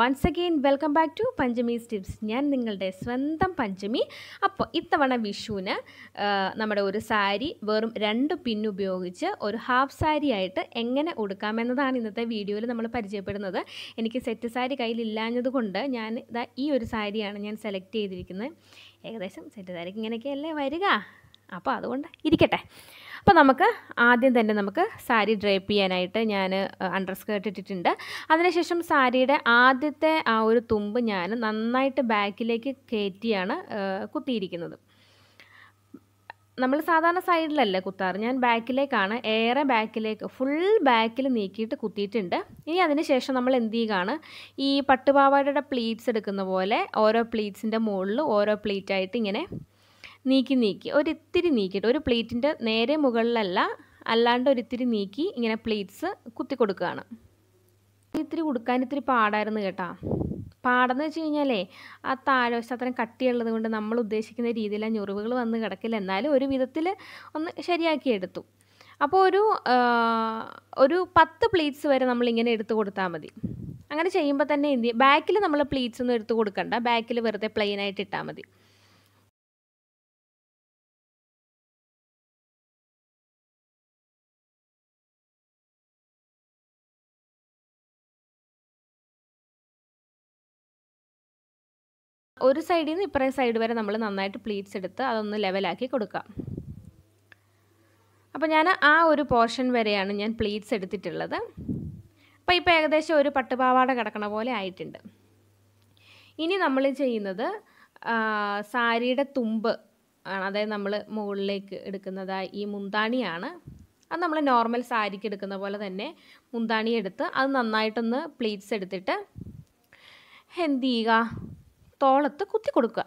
once again welcome back to പഞ്ചമീസ് tips ഞാൻ നിങ്ങളുടെ സ്വന്തം പഞ്ചമി അപ്പോൾ ഇത്തവണ വിഷുവിന് ആ, നമ്മുടെ ഒരു സാരി വെറും രണ്ട് പിൻ ഉപയോഗിച്ച് ഒരു ഹാഫ് സാരി ആയിട്ട് എങ്ങനെ ഉടുക്കാമെന്നതാണ് ഇന്നത്തെ വീഡിയോയിൽ നമ്മൾ പരിചയപ്പെടുന്നത് എനിക്ക് സെറ്റ് സാരി കയ്യിലില്ലാഞ്ഞത് കൊണ്ട് ഞാൻ ഇതാ ഈ ഒരു സാരിയാണ് ഞാൻ സെലക്ട് ചെയ്തിരിക്കുന്നത് ഏകദേശം സെറ്റ് സാരിക്ക് ഇങ്ങനെയൊക്കെയല്ലേ വരിക അപ്പോൾ അതുകൊണ്ട് ഇരിക്കട്ടെ അപ്പോൾ നമുക്ക് ആദ്യം തന്നെ നമുക്ക് സാരി ഡ്രേപ്പ് ചെയ്യാനായിട്ട് ഞാൻ അണ്ടർ സ്കേർട്ട് ഇട്ടിട്ടുണ്ട് അതിനുശേഷം സാരിയുടെ ആദ്യത്തെ ആ ഒരു തുമ്പ് ഞാൻ നന്നായിട്ട് ബാക്കിലേക്ക് കയറ്റിയാണ് ആ, കുത്തിയിരിക്കുന്നത് നമ്മൾ സാധാരണ സൈഡിലല്ലേ കുത്താറ് ഞാൻ ബാക്കിലേക്കാണ് ഏറെ ബാക്കിലേക്ക് ഫുൾ ബാക്കിൽ നീക്കിയിട്ട് കുത്തിയിട്ടുണ്ട് ഇനി അതിന് ശേഷം നമ്മൾ എന്ത് ചെയ്യുകയാണ് ഈ പട്ടുപാവാടയുടെ പ്ലീറ്റ്സ് എടുക്കുന്ന പോലെ ഓരോ പ്ലീറ്റ്സിൻ്റെ മുകളിൽ ഓരോ പ്ലീറ്റായിട്ട് ഇങ്ങനെ നീക്കി നീക്കി ഒരിത്തിരി നീക്കിയിട്ട് ഒരു പ്ലീറ്റിൻ്റെ നേരെ മുകളിലല്ല അല്ലാണ്ട് ഒരിത്തിരി നീക്കി ഇങ്ങനെ പ്ലീറ്റ്സ് കുത്തി കൊടുക്കുകയാണ് ഇത്തിരി ഉടുക്കാൻ ഇത്തിരി പാടായിരുന്നു കേട്ടാ പാടെന്ന് വെച്ച് കഴിഞ്ഞാലേ ആ താഴ്വശത്ത് അത്രയും കട്ടിയുള്ളത് കൊണ്ട് നമ്മൾ ഉദ്ദേശിക്കുന്ന രീതിയിൽ ആ ഞൊറിവുകൾ വന്ന് കിടക്കില്ല എന്നാലും ഒരു വിധത്തിൽ ഒന്ന് ശരിയാക്കി എടുത്തു അപ്പോൾ ഒരു ആ, ഒരു പത്ത് പ്ലീറ്റ്സ് വരെ നമ്മൾ ഇങ്ങനെ എടുത്ത് കൊടുത്താൽ മതി അങ്ങനെ ചെയ്യുമ്പോൾ തന്നെ എന്ത് ചെയ്യും ബാക്കിൽ നമ്മൾ പ്ലീറ്റ്സ് ഒന്നും എടുത്ത് കൊടുക്കണ്ട ബാക്കിൽ വെറുതെ പ്ലെയിൻ ആയിട്ട് ഇട്ടാൽ മതി ഒരു സൈഡിൽ നിന്ന് ഇപ്പറേ സൈഡ് വരെ നമ്മൾ നന്നായിട്ട് പ്ലീറ്റ്സ് എടുത്ത് അതൊന്ന് ലെവലാക്കി കൊടുക്കാം അപ്പോൾ ഞാൻ ആ ഒരു പോർഷൻ വരെയാണ് ഞാൻ പ്ലീറ്റ്സ് എടുത്തിട്ടുള്ളത് അപ്പോൾ ഇപ്പോൾ ഏകദേശം ഒരു പട്ടുപാവാട കിടക്കണ പോലെ ആയിട്ടുണ്ട് ഇനി നമ്മൾ ചെയ്യുന്നത് ആ, സാരിയുടെ തുമ്പ് ആണ് അതായത് നമ്മൾ മുകളിലേക്ക് എടുക്കുന്നത് ഈ മുന്താണിയാണ് അത് നമ്മൾ നോർമൽ സാരിക്ക് എടുക്കുന്ന പോലെ തന്നെ മുന്താണി എടുത്ത് അത് നന്നായിട്ടൊന്ന് പ്ലീറ്റ്സ് എടുത്തിട്ട് എന്ത് ചെയ്യുക തോളത്ത് കുത്തി കൊടുക്കുക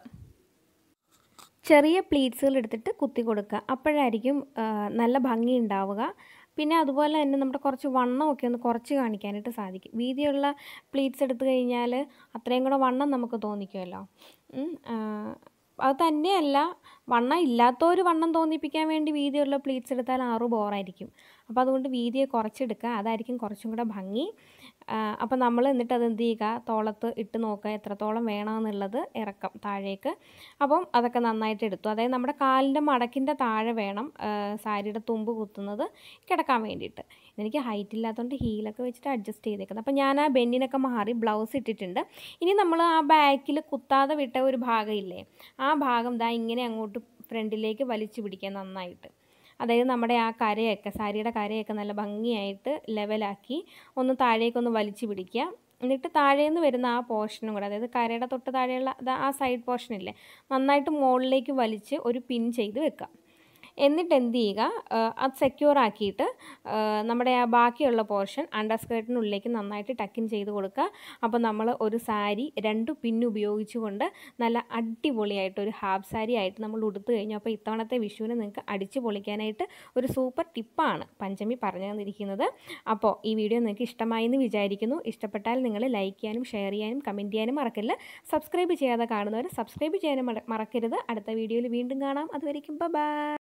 ചെറിയ പ്ലീറ്റ്സുകൾ എടുത്തിട്ട് കുത്തി കൊടുക്കുക അപ്പോഴായിരിക്കും ആ, നല്ല ഭംഗി ഉണ്ടാവുക പിന്നെ അതുപോലെ തന്നെ നമ്മുടെ കുറച്ച് വണ്ണമൊക്കെ ഒന്ന് കുറച്ച് കാണിക്കാനായിട്ട് സാധിക്കും വീതിയുള്ള പ്ലീറ്റ്സ് എടുത്തു കഴിഞ്ഞാൽ അത്രയും കൂടെ വണ്ണം നമുക്ക് തോന്നിക്കുമല്ലോ ഉം, ആ, അത് തന്നെയല്ല വണ്ണം ഇല്ലാത്തൊരു വണ്ണം തോന്നിപ്പിക്കാൻ വേണ്ടി വീതിയുള്ള പ്ലീറ്റ്സ് എടുത്താൽ ആറു ബോറായിരിക്കും അപ്പോൾ അതുകൊണ്ട് വീതിയെ കുറച്ചെടുക്കുക അതായിരിക്കും കുറച്ചും കൂടെ ഭംഗി അപ്പോൾ നമ്മൾ എന്നിട്ട് അത് എന്ത് ചെയ്യുക തോളത്ത് ഇട്ട് നോക്കുക എത്രത്തോളം വേണമെന്നുള്ളത് ഇറക്കം താഴേക്ക് അപ്പം അതൊക്കെ നന്നായിട്ട് എടുത്തു അതായത് നമ്മുടെ കാലിൻ്റെ മടക്കിൻ്റെ താഴെ വേണം ആ, സാരിയുടെ തുമ്പ് കുത്തുന്നത് കിടക്കാൻ വേണ്ടിയിട്ട് എനിക്ക് ഹൈറ്റ് ഇല്ലാത്തതുകൊണ്ട് ഹീലൊക്കെ വെച്ചിട്ട് അഡ്ജസ്റ്റ് ചെയ്തേക്കുന്നത് അപ്പോൾ ഞാൻ ആ ബെന്നിനൊക്കെ മാറി ബ്ലൗസ് ഇട്ടിട്ടുണ്ട് ഇനി നമ്മൾ ആ ബാക്കിൽ കുത്താതെ വിട്ട ഒരു ഭാഗമില്ലേ ആ ഭാഗം ദാ ഇങ്ങനെ അങ്ങോട്ട് ഫ്രണ്ടിലേക്ക് വലിച്ചു പിടിക്കുക നന്നായിട്ട് അതായത് നമ്മുടെ ആ കരയൊക്കെ സാരിയുടെ കരയൊക്കെ നല്ല ഭംഗിയായിട്ട് ലെവലാക്കി ഒന്ന് താഴേക്കൊന്ന് വലിച്ചു പിടിക്കുക എന്നിട്ട് താഴേന്ന് വരുന്ന ആ പോർഷനും കൂടെ അതായത് കരയുടെ തൊട്ട് താഴെയുള്ള ദാ ആ സൈഡ് പോർഷനില്ലേ നന്നായിട്ട് മുകളിലേക്ക് വലിച്ച് ഒരു പിൻ ചെയ്ത് വെക്കുക എന്നിട്ട് എന്ത് ചെയ്യുക ആ, അത് സെക്യൂർ ആക്കിയിട്ട് ആ, നമ്മുടെ ആ ബാക്കിയുള്ള പോർഷൻ അണ്ടർ സ്കേർട്ടിനുള്ളിലേക്ക് നന്നായിട്ട് ടക്കിൻ ചെയ്ത് കൊടുക്കുക അപ്പോൾ നമ്മൾ ഒരു സാരി രണ്ട് പിന്ന് ഉപയോഗിച്ചുകൊണ്ട് നല്ല അടിപൊളിയായിട്ട് ഒരു ഹാഫ് സാരി ആയിട്ട് നമ്മൾ ഉടുത്തു കഴിഞ്ഞു അപ്പോൾ ഇത്തവണത്തെ വിഷുവിന് നിങ്ങൾക്ക് അടിച്ചു പൊളിക്കാനായിട്ട് ഒരു സൂപ്പർ ടിപ്പാണ് പഞ്ചമി പറഞ്ഞു തന്നിരിക്കുന്നത് അപ്പോൾ ഈ വീഡിയോ നിങ്ങൾക്ക് ഇഷ്ടമായി എന്ന് വിചാരിക്കുന്നു ഇഷ്ടപ്പെട്ടാൽ നിങ്ങൾ ലൈക്ക് ചെയ്യാനും ഷെയർ ചെയ്യാനും കമൻറ്റ് ചെയ്യാനും മറക്കില്ല സബ്സ്ക്രൈബ് ചെയ്യാതെ കാണുന്നവർ സബ്സ്ക്രൈബ് ചെയ്യാനും മറ- മറക്കരുത് അടുത്ത വീഡിയോയിൽ വീണ്ടും കാണാം അതുവരെയ്ക്കും ബൈ